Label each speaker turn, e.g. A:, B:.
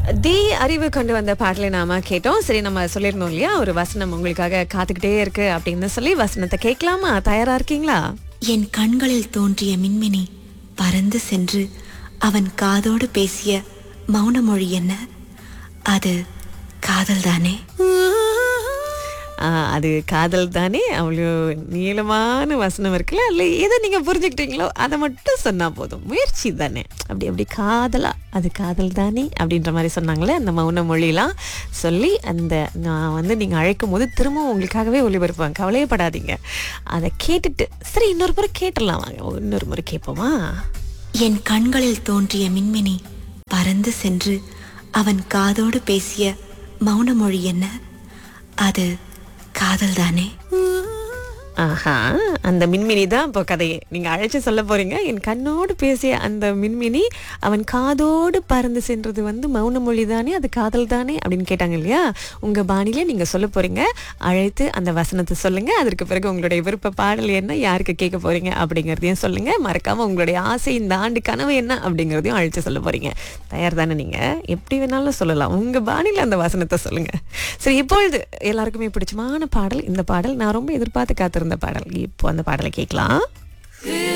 A: தி அறிவு கொண்டு வந்த பாடலை நாம கேட்டோம் சரி நம்ம சொல்லியிருந்தோம் இல்லையா ஒரு வசனம் உங்களுக்காக காத்துக்கிட்டே இருக்கு அப்படின்னு சொல்லி வசனத்தை கேட்கலாமா தயாரா இருக்கீங்களா
B: என் கண்களில் தோன்றிய மின்மினி பறந்து சென்று அவன் காதோடு பேசிய மௌன மொழி என்ன அது காதல்தானே
A: ஆ, அது காதல் தானே அவ்வளோ நீளமான வசனம் இருக்குல்ல இல்லை எதை நீங்க புரிஞ்சுக்கிட்டீங்களோ அதை மட்டும் சொன்னா போதும் முயற்சி தானே அப்படி அப்படி காதலா அது காதல் தானே அப்படின்ற மாதிரி சொன்னாங்களே அந்த மௌன மொழிலாம் சொல்லி அந்த நான் வந்து நீங்க அழைக்கும் போது திரும்பவும் உங்களுக்காகவே ஒளிபரப்பாங்க கவலையே படாதீங்க அதை கேட்டுட்டு சரி இன்னொரு முறை கேட்டுடலாம் வாங்க இன்னொரு முறை கேட்போமா
B: என் கண்களில் தோன்றிய மின்மினி பறந்து சென்று அவன் காதோடு பேசிய மௌன மொழி என்ன அது காதல்தானே
A: ஆஹா அந்த மின்மினி தான் இப்போ கதையே நீங்க அழைச்சு சொல்ல போறீங்க என் கண்ணோடு பேசிய அந்த மின்மினி அவன் காதோடு பறந்து சென்றது வந்து மௌன மொழி தானே அது காதல் தானே அப்படின்னு கேட்டாங்க இல்லையா உங்க பாணியில நீங்க சொல்ல போறீங்க அழைத்து அந்த வசனத்தை சொல்லுங்க அதற்கு பிறகு உங்களுடைய விருப்ப பாடல் என்ன யாருக்கு கேட்க போறீங்க அப்படிங்கிறதையும் சொல்லுங்க மறக்காம உங்களுடைய ஆசை இந்த ஆண்டு கனவு என்ன அப்படிங்கிறதையும் அழைச்சு சொல்ல போறீங்க தயார் தானே நீங்க எப்படி வேணாலும் சொல்லலாம் உங்க பாணியில அந்த வசனத்தை சொல்லுங்க சரி இப்பொழுது எல்லாருக்குமே பிடிச்சமான பாடல் இந்த பாடல் நான் ரொம்ப எதிர்பார்த்து காத்திருந்த பாடல் இப்போ அந்த பாடலை கேட்கலாம்